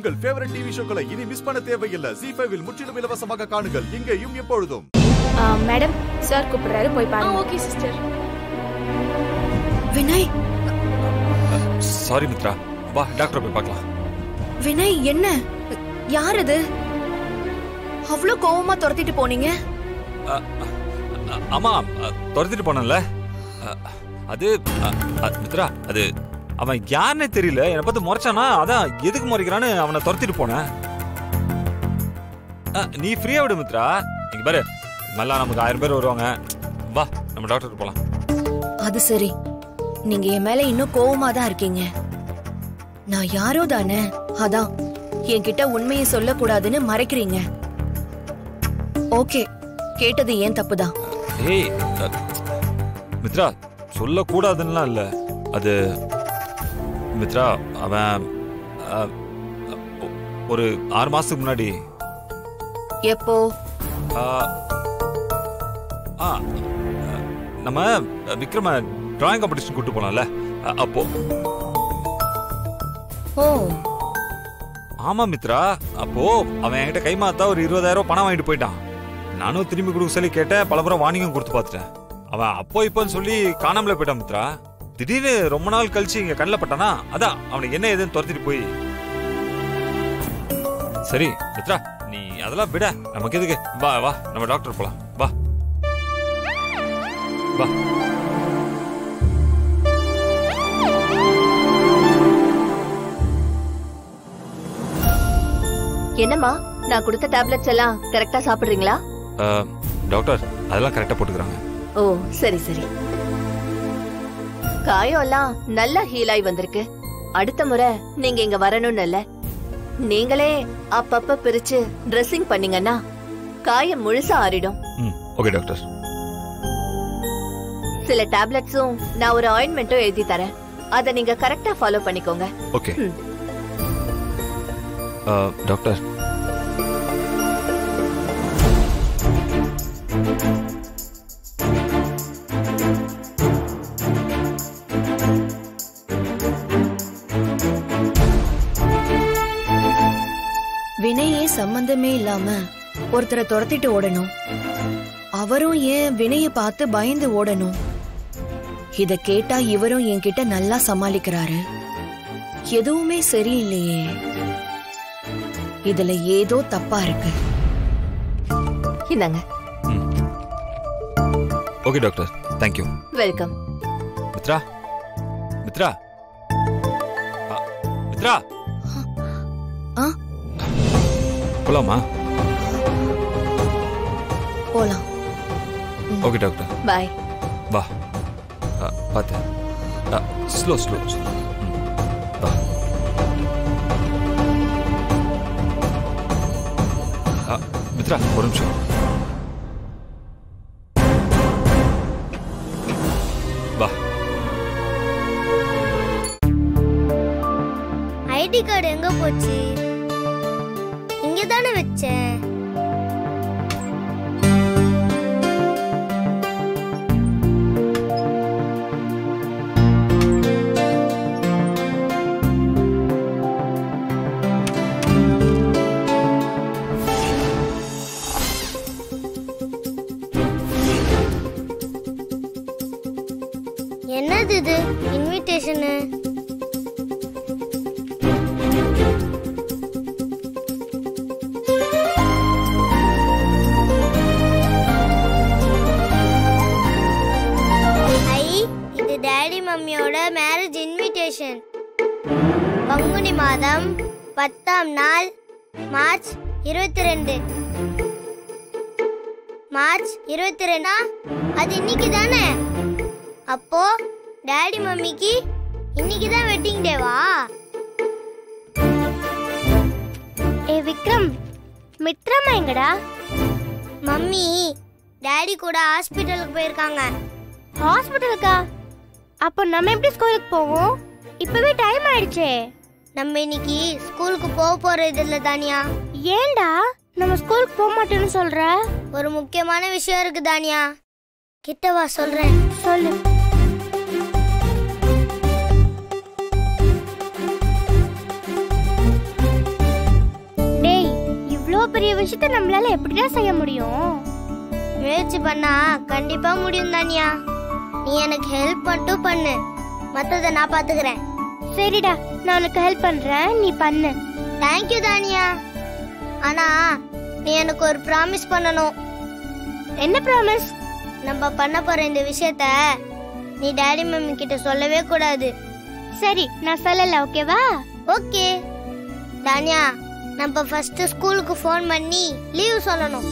உங்கள் favourite TV ஷோக்களை இனி miss பண்ண தேவையில்லை ஜி ஃபைவில் முற்றிலும் இலவசமாக காணுங்கள் இங்கேயும் எப்பொழுதும் மேடம் சார் கூப்பிடுறாரு போய் ஆ பாருங்க okay sister Vinay sorry Mithra வா டாக்டர் போய் பார்க்கலாம் வினய் என்ன யார் அது அவ்வளோ கோவமா துரத்திட்டு போனீங்க அ, அ, ஆமா அ, துரத்திட்டு போனேன்ல அ, அது அ, அ, மித்ரா அது அவன் யாருன்னே தெரியல என்னை பார்த்து முறைச்சானா அதான் எதுக்கு முறைக்கிறான்னு அவனை துரத்திட்டு போனேன் அ, நீ ஃப்ரீயா விடு மித்ரா இங்க பாரு நல்லா நமக்கு ஆயிரம் பேர் வருவாங்க வா நம்ம டாக்டருக்கு போலாம் அது சரி நீங்க என் மேல இன்னும் கோவமா தான் இருக்கீங்க நான் யாரோ தானே அதான் என்கிட்ட உண்மையை சொல்லக்கூடாதுன்னு மறைக்கிறீங்க ஓகே கேட்டது ஏன் தப்புதான் ஏய் அ, மித்ரா சொல்லக்கூடாதுன்னுலாம் இல்ல அது மித்ரா அவன் அ, ஒ- ஒரு ஆறு மாசத்துக்கு முன்னாடி எப்போ ஆ, ஆ, நம்ம விக்ரம டிராயிங் காம்படிஷன் கூட்டு போனோம்ல அ, அப்போ ஓ ஆமா மித்ரா அப்போ அவன் என்கிட்ட கைமாத்தா ஒரு இருபதாயிரம் ரூபாய் பணம் வாங்கிட்டு போயிட்டான் நானும் திரும்பி கொடுக்க சொல்லி கேட்டேன் பல முறை வார்னிங்கும் கொடுத்து பார்த்துட்டேன் அவன் அப்போ இப்போன்னு சொல்லி காணாமலே போயிட்டான் மித்ரா திடீர்னு ரொம்ப நாள் கழிச்சு இங்க கண்ணில் பட்டானா அதான் அவனுக்கு என்ன ஏதுன்னு துரத்திட்டு போய் சரி மித்ரா நீ அதெல்லாம் விட நமக்கு எதுக்கு வா வா நம்ம டாக்டர் போலாம் வா வா என்னம்மா நான் கொடுத்த டேப்லெட்ஸ் எல்லாம் கரெக்டா சாப்பிடுறீங்களா ஆ, டாக்டர் அதெல்லாம் கரெக்டா போட்டுக்கிறாங்க ஓ சரி சரி காயம் எல்லாம் நல்லா ஹீல் ஆகி வந்திருக்கு அடுத்த முறை நீங்க இங்க வரணும்னு இல்ல நீங்களே அப்பப்ப பிரிச்சு ட்ரெஸ்ஸிங் பண்ணீங்கன்னா காயம் முழுசா ஆறிடும் ம் ஓகே டாக்டர் சில டேப்லெட்ஸும் நான் ஒரு ஆயின்மெண்ட்டும் எழுதி தரேன் அத நீங்க கரெக்டா ஃபாலோ பண்ணிக்கோங்க ஓகே ம். ஆ, டாக்டர் வினையே சம்பந்தமே இல்லாம ஒருத்தரை துரத்திட்டு ஓடணும் அவரும் ஏன் வினைய பார்த்து பயந்து ஓடணும் இத கேட்டா இவரும் என்கிட்ட நல்லா சமாளிக்கிறாரு எதுவுமே சரியில்லையே இதுல ஏதோ தப்பா இருக்கு இந்தாங்க okay doctor thank you welcome Mithra Mithra ஆ, மித்ரா ஆ போலாமா போலாம் ஓகே டாக்டர் பாய் வா ஆ, பார்த்து ஸ்லோ ஸ்லோ வா ஆ, மித்ரா ஒரு நிமிஷம் வா ஐடி கார்டு எங்க போச்சு இங்க தானே வச்சேன் என்னது இது இன்விடேஷனு ஐ இது டாடி மம்மியோட மேரேஜ் இன்விடேஷன் பங்குனி மாதம் பத்தாம் நாள் மார்ச் இருபத்தி ரெண்டு மார்ச் இருபத்தி ரெண்டா அது இன்னைக்கு தானே அப்போ டாடி மம்மிக்கு இன்னைக்கு தான் வெட்டிங் டேவா ஏ விக்ரம் மித்ரமா எங்கடா மம்மி டாடி கூட ஹாஸ்பிட்டலுக்கு போயிருக்காங்க ஹாஸ்பிட்டலுக்கா அப்போ நம்ம எப்படி ஸ்கூலுக்கு போவோம் இப்பவே டைம் ஆயிடுச்சே நம்ம இன்னைக்கு ஸ்கூலுக்கு போக போறது இல்ல தானியா ஏன்டா நம்ம ஸ்கூலுக்கு போக மாட்டேன்னு சொல்ற ஒரு முக்கியமான விஷயம் இருக்கு தானியா கிட்ட வா சொல்றேன் சொல்லு விஷயத்த நம்மளால எப்படிடா செய்ய முடியும் முயற்சி பண்ணா கண்டிப்பா முடியும் தானியா நீ எனக்கு ஹெல்ப் மட்டும் பண்ணு மத்தத நான் பாத்துக்கிறேன் சரிடா நான் உனக்கு ஹெல்ப் பண்றேன் நீ பண்ணு தேங்க்யூ தானியா ஆனா நீ எனக்கு ஒரு ப்ராமிஸ் பண்ணணும் என்ன ப்ராமிஸ் நம்ம பண்ண போற இந்த விஷயத்த நீ டாடி மம்மி கிட்ட சொல்லவே கூடாது சரி நான் சொல்லல ஓகேவா ஓகே தானியா நம்ம ஃபர்ஸ்ட் ஸ்கூலுக்கு ஃபோன் பண்ணி லீவ் சொல்லணும்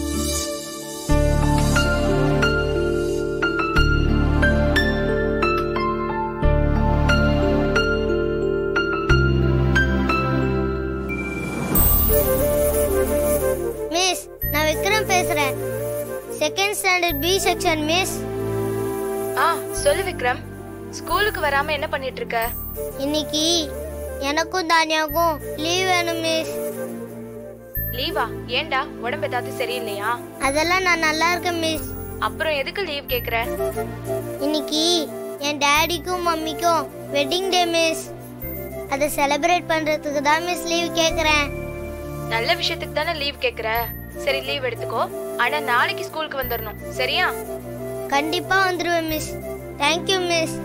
மிஸ் நான் விக்ரம் பேசுறேன் second standard B section miss ஆ சொல்லு விக்ரம் ஸ்கூலுக்கு வராம என்ன பண்ணிட்டு இருக்க இன்னைக்கு எனக்கும் தானியாவுக்கும் லீவ் வேணும் மிஸ் லீவா ஏன்டா உடம்பு ஏதாவது சரியில்லையா அதெல்லாம் நான் நல்லா இருக்கேன் மிஸ் அப்புறம் எதுக்கு லீவ் கேக்குற இன்னைக்கு என் டாடிக்கும் மம்மிக்கும் வெட்டிங் டே மிஸ் அதை செலிப்ரேட் பண்றதுக்கு தான் மிஸ் லீவ் கேக்குறேன் நல்ல விஷயத்துக்கு தானே லீவ் கேக்குற சரி லீவ் எடுத்துக்கோ ஆனா நாளைக்கு ஸ்கூலுக்கு வந்துடணும் சரியா கண்டிப்பா வந்துருவேன் மிஸ் தேங்க்யூ மிஸ்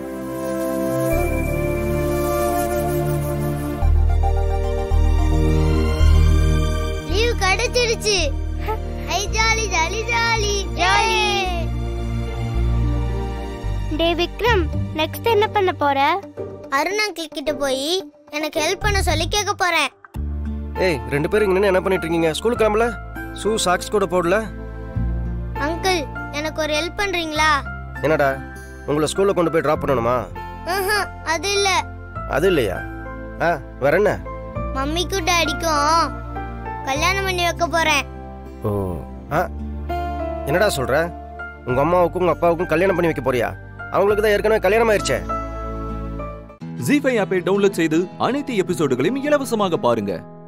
லீவ் கிடைச்சிடுச்சு ஐ ஜாலி ஜாலி ஜாலி ஜாலி டே விக்ரம் நெக்ஸ்ட் என்ன பண்ண போற அருண் அங்கிள் கிட்ட போய் எனக்கு ஹெல்ப் பண்ண சொல்லி கேட்க போறேன் ஏய் ரெண்டு பேரும் இங்க நின்னு என்ன பண்ணிட்டு இருக்கீங்க ஸ்கூலுக்கு கிளம்பல ஷூ சாக்ஸ் கூட போடல அங்கிள் எனக்கு ஒரு ஹெல்ப் பண்றீங்களா என்னடா உங்களை ஸ்கூல்ல கொண்டு போய் டிராப் பண்ணணுமா ஆஹா, அது இல்ல அது இல்லையா ஆ வேற என்ன மம்மிக்கும் டாடிக்கும் கல்யாணம் பண்ணி வைக்க போறேன் ஓ ஆ என்னடா சொல்ற உங்க அம்மாவுக்கும் உங்க அப்பாவுக்கும் கல்யாணம் பண்ணி வைக்க போறியா அவங்களுக்கு தான் ஏற்கனவே கல்யாணம் ஆயிருச்சே ஜி ஃபைவ் ஆப்பை டவுன்லோட் செய்து அனைத்து எபிசோடுகளையும் இலவசமாக பாருங்க